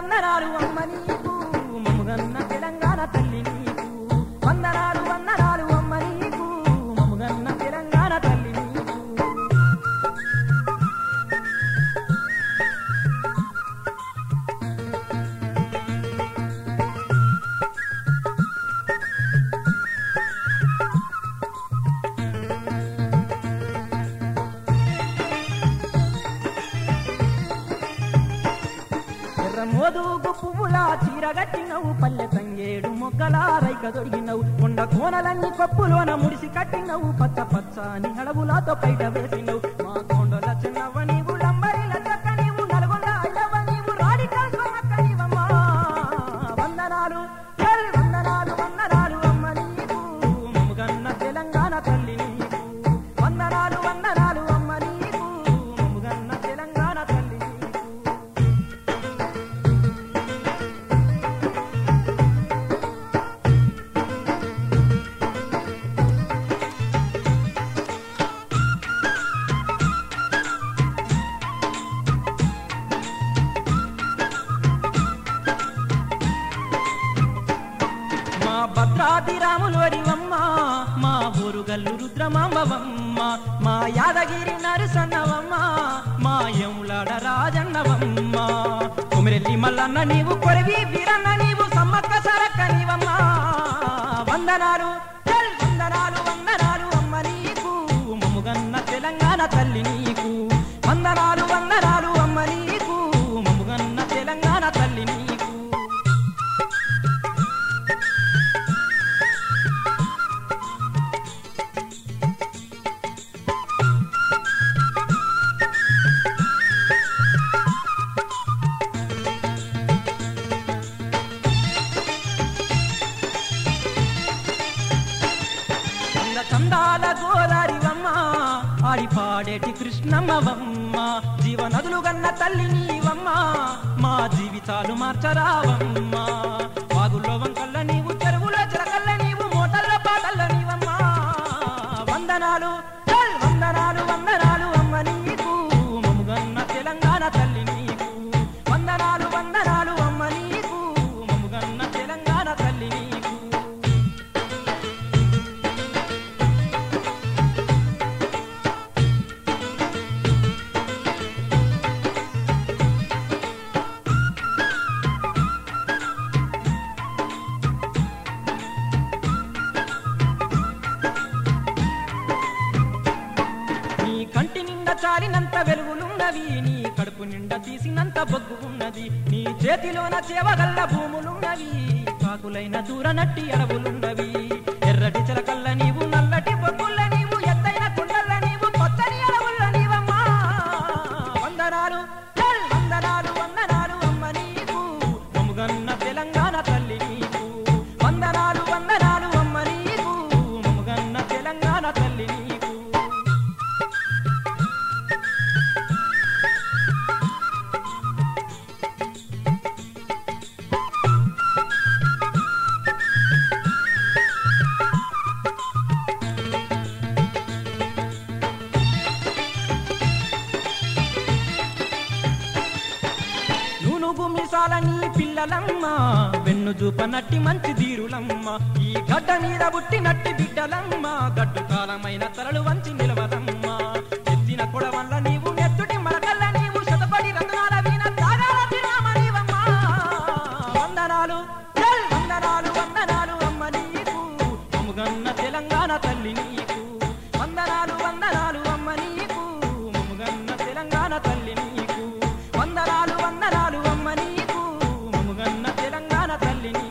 వందనాలు అమ్మ నీకు మముగన్న తెలంగాణ తల్లి నీకు వందనాలు వందనాలు అమ్మ నీకు మముగన్న తెలంగాణ తల్లి నీకు ఎర్ర మోదుగు పువ్వులా చీరగట్టినవు పల్లె తంగేడు మొక్కల రైక దొరికినవు కొండ కోనలన్నీ కొప్పులోన ముడిసి కట్టినవు పచ్చ పచ్చని అడవులతో బయట వేసినవు మా కొండల చిన్నవ నీవు లంబరిల చక్క నీవు నల్గొండ అయ్యవ నీవు రాడికల్ సోమక్క నీవమ్మా వందనాలు ఎల్ వందనాలు వందనాలు అమ్మ నీకు మముగన్న తెలంగాణ తల్లి నీకు వందనాలు వందనాలు అమ్మ నీకు మముగన్న తెలంగాణ తల్లి నీకు మా భద్రాది రాములోరివమ్మ మా ఊరుగల్లు రుద్రమాంబవమ్మ మా యాదగిరి నరసన్నవమ్మ మా యములాడ రాజన్నవమ్మ కుమిరెల్లి మల్లన్న నీవు కొరవి వీరన్న నీవు సమ్మక్క సరక్క నీవమ్మ వందనాలు చల్ వందనాలు వందనాలు అమ్మ నీకు మముగన్న తెలంగాణ తల్లి నీకు వందనాలు వందనాలు అమ్మ నీకు మముగన్న తెలంగాణ తల్లి నీకు చంద చందాల గోదారివమ్మ ఆడి పాడేటి కృష్ణమ్మవమ్మ జీవనదులు గన్న తల్లి నీవమ్మ మా జీవితాలు మార్చరావమ్మ వాగుల్లో వంకల్ల నీవు చెరువుల చిలకల్ల నీవు మోటల్ల పాటల్ల నీవమ్మ వందనాలు చల్ వందనాలు వందనాలు అమ్మ నీకు మముగన్న తెలంగాణ తల్లి నీకు వందనాలు వందనాలు అమ్మ నీకు మముగన్న తెలంగాణ తల్లి నీకు నీ కంటి నిండా చాలినంత వెలుగులున్నవి నీ కడుపు నిండా తీసినంత బొగ్గు ఉన్నది నీ చేతిలోన చేవగల్ల భూములున్నవి కాకులైన దూర నట్టి అడవులున్నవి ఎర్రటి చిలకల్ల నీవు నల్లటి బొగ్గుల్ల నీవు ఎత్తైన కుండల్ల నీవు పచ్చని అడవుల్ల నీవమ్మా వందనాలు చల్ వందనాలు వందనాలు అమ్మ నీకు మముగన్న తెలంగాణ తల్లి నీకు వందనాలు వందనాలు అమ్మ నీకు మముగన్న తెలంగాణ తల్లి నీకు నూనుగు మిసాలని పిల్లలమ్మ వెన్ను చూపనట్టి మంచి తీరులమ్మ ఈ గడ్డ మీద పుట్టినట్టి బిడ్డలమ్మ గడ్డు కాలమైన తలలు వంచి నిలవదమ్మ ఎత్తిన కొడవల్ల నీవు నెత్తుటి మరకల్ల నీవు శతపడి రంగునాల వీణ తాగాల తిరామ నీవమ్మ వందనాలు చల్ వందనాలు వందనాలు అమ్మ నీకు మముగన్న తెలంగాణ తల్లి నీకు వందనాలు వందనాలు అమ్మ నీకు మముగన్న తెలంగాణ తల్లి నీకు వందనాలు వందనాలు అమ్మ నీకు మముగన్న తెలంగాణ తల్లి నీకు